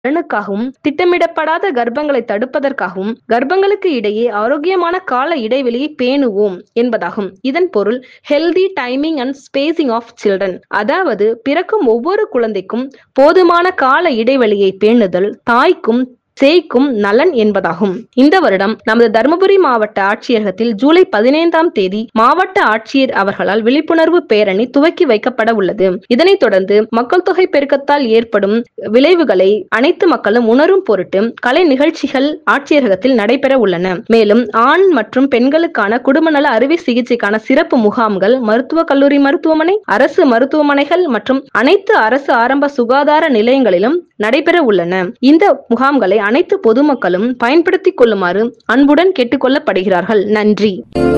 நலனுக்காகவும் திட்டமிடப்படாத கர்ப்பங்களை தடுப்பதற்காகவும் கர்ப்பங்களுக்கு இடையே ஆரோக்கியமான கால இடைவெளியை பேணுவோம் என்பதாகும் இதன் பொருள் healthy timing and spacing of children அதாவது பிறக்கும் ஒவ்வொரு குழந்தைக்கும் போதுமான கால இடைவெளியை பேணுதல் தாய்க்கும் சேய்க்கும் நலன் என்பதாகும் இந்த வருடம் நமது தருமபுரி மாவட்ட ஆட்சியரகத்தில் ஜூலை பதினைந்தாம் தேதி மாவட்ட ஆட்சியர் அவர்களால் விழிப்புணர்வு பேரணி துவக்கி வைக்கப்பட உள்ளது இதனைத் தொடர்ந்து மக்கள் தொகை பெருக்கத்தால் ஏற்படும் விளைவுகளை அனைத்து மக்களும் உணரும் பொருட்டு கலை நிகழ்ச்சிகள் ஆட்சியரகத்தில் நடைபெற உள்ளன மேலும் ஆண் மற்றும் பெண்களுக்கான குடும்பநல அறுவை சிகிச்சைக்கான சிறப்பு முகாம்கள் மருத்துவக் கல்லூரி மருத்துவமனை அரசு மருத்துவமனைகள் மற்றும் அனைத்து அரசு ஆரம்ப சுகாதார நிலையங்களிலும் நடைபெற உள்ளன இந்த முகாம்களை அனைத்து பொதுமக்களும் பயன்படுத்திக் கொள்ளுமாறு அன்புடன் கேட்டுக்கொள்ளப்படுகிறார்கள் நன்றி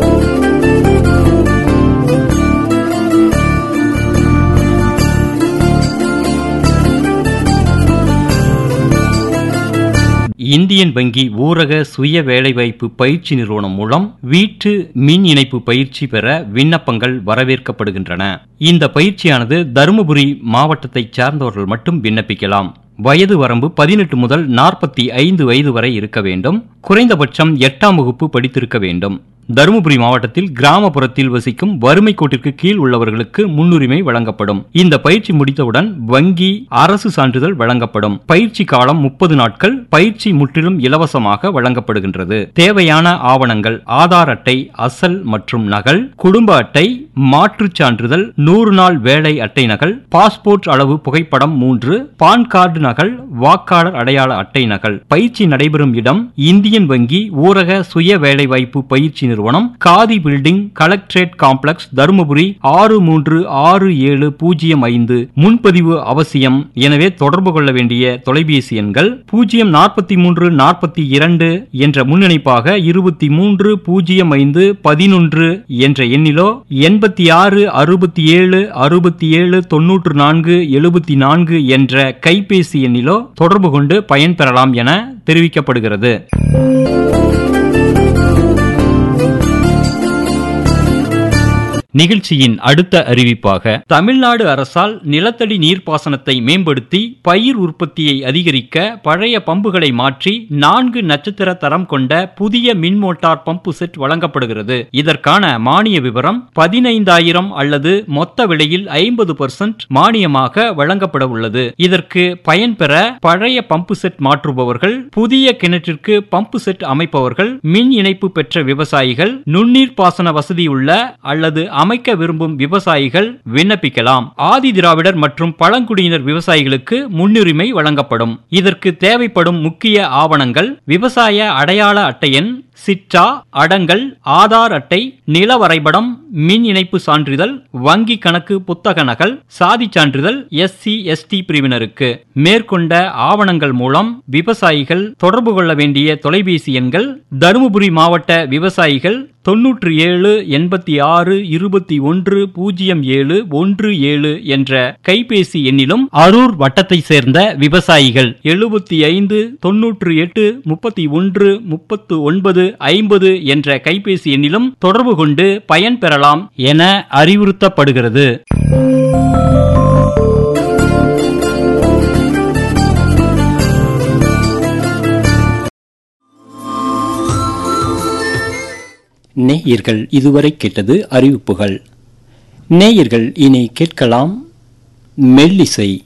இந்தியன் வங்கி ஊரக சுய வேலைவாய்ப்பு பயிற்சி நிறுவனம் மூலம் வீட்டு மின் இணைப்பு பயிற்சி பெற விண்ணப்பங்கள் வரவேற்கப்படுகின்றன இந்த பயிற்சியானது தருமபுரி மாவட்டத்தைச் சார்ந்தவர்கள் மட்டும் விண்ணப்பிக்கலாம் வயது வரம்பு பதினெட்டு முதல் நாற்பத்தி ஐந்து வயது வரை இருக்க வேண்டும் குறைந்தபட்சம் எட்டாம் வகுப்பு படித்திருக்க வேண்டும் தருமபுரி மாவட்டத்தில் கிராமப்புறத்தில் வசிக்கும் வறுமை கோட்டிற்கு கீழ் உள்ளவர்களுக்கு முன்னுரிமை வழங்கப்படும் இந்த பயிற்சி முடித்தவுடன் வங்கி அரசு சான்றிதழ் வழங்கப்படும் பயிற்சி காலம் முப்பது நாட்கள் பயிற்சி முற்றிலும் இலவசமாக வழங்கப்படுகின்றது தேவையான ஆவணங்கள் ஆதார் அட்டை அசல் மற்றும் நகல் குடும்ப அட்டை மாற்றுச் சான்றிதழ் நூறு நாள் வேலை அட்டை நகல் பாஸ்போர்ட் அளவு புகைப்படம் மூன்று பான் கார்டு நகல் வாக்காளர் அடையாள அட்டை நகல் பயிற்சி நடைபெறும் இடம் இந்தியன் வங்கி ஊரக சுய வேலைவாய்ப்பு பயிற்சி நிறுவனம் Khadi building collectorate complex Dharmapuri ஆறு மூன்று ஆறு ஏழு பூஜ்ஜியம் ஐந்து முன்பதிவு அவசியம் எனவே தொடர்பு கொள்ள வேண்டிய தொலைபேசி எண்கள் பூஜ்ஜியம் நாற்பத்தி மூன்று நாற்பத்தி இரண்டு என்ற முன்னிணைப்பாக இருபத்தி மூன்று பூஜ்ஜியம் ஐந்து பதினொன்று என்ற எண்ணிலோ எண்பத்தி ஆறு அறுபத்தி ஏழு அறுபத்தி ஏழு தொன்னூற்று நான்கு எழுபத்தி நான்கு என்ற கைபேசி எண்ணிலோ தொடர்பு கொண்டு பயன்பெறலாம் என தெரிவிக்கப்படுகிறது நிகழ்ச்சியின் அடுத்த அறிவிப்பாக தமிழ்நாடு அரசால் நிலத்தடி நீர்ப்பாசனத்தை மேம்படுத்தி பயிர் உற்பத்தியை அதிகரிக்க பழைய பம்புகளை மாற்றி நான்கு நட்சத்திர தரம் கொண்ட புதிய மின் மோட்டார் பம்பு செட் வழங்கப்படுகிறது இதற்கான மானிய விவரம் பதினைந்தாயிரம் அல்லது மொத்த விலையில் ஐம்பது பர்சன்ட் மானியமாக வழங்கப்பட உள்ளது இதற்கு பயன்பெற பழைய பம்பு செட் மாற்றுபவர்கள் புதிய கிணற்றிற்கு பம்பு செட் அமைப்பவர்கள் மின் இணைப்பு பெற்ற விவசாயிகள் நுண்ணீர் பாசன வசதியுள்ள அல்லது அமைக்க விரும்பும் விவசாயிகள் விண்ணப்பிக்கலாம் ஆதி திராவிடர் மற்றும் பழங்குடியினர் விவசாயிகளுக்கு முன்னுரிமை வழங்கப்படும் இதற்கு தேவைப்படும் முக்கிய ஆவணங்கள் விவசாய அடையாள அட்டை எண் சிற்றா அடங்கல் ஆதார் அட்டை நில வரைபடம் மின் இணைப்பு சான்றிதழ் வங்கி கணக்கு புத்தக நகல் சாதி சான்றிதழ் எஸ்சி எஸ்டி பிரிவினருக்கு மேற்கொண்ட ஆவணங்கள் மூலம் விவசாயிகள் தொடர்பு கொள்ள வேண்டிய தொலைபேசி எண்கள் தருமபுரி மாவட்ட விவசாயிகள் தொன்னூற்று ஏழு எண்பத்தி ஆறு இருபத்தி ஒன்று பூஜ்ஜியம் ஏழு ஒன்று ஏழு என்ற கைபேசி எண்ணிலும் அரூர் வட்டத்தை சேர்ந்த விவசாயிகள் எழுபத்தி ஐந்து தொன்னூற்று எட்டு முப்பத்தி ஒன்று முப்பத்து ஒன்பது ஐம்பது என்ற கைபேசி எண்ணிலும் தொடர்பு கொண்டு பயன்பெறலாம் என அறிவுறுத்தப்படுகிறது நேயர்கள் இதுவரை கேட்டது அறிவிப்புகள் நேயர்கள் இனி கேட்கலாம் மெல்லிசை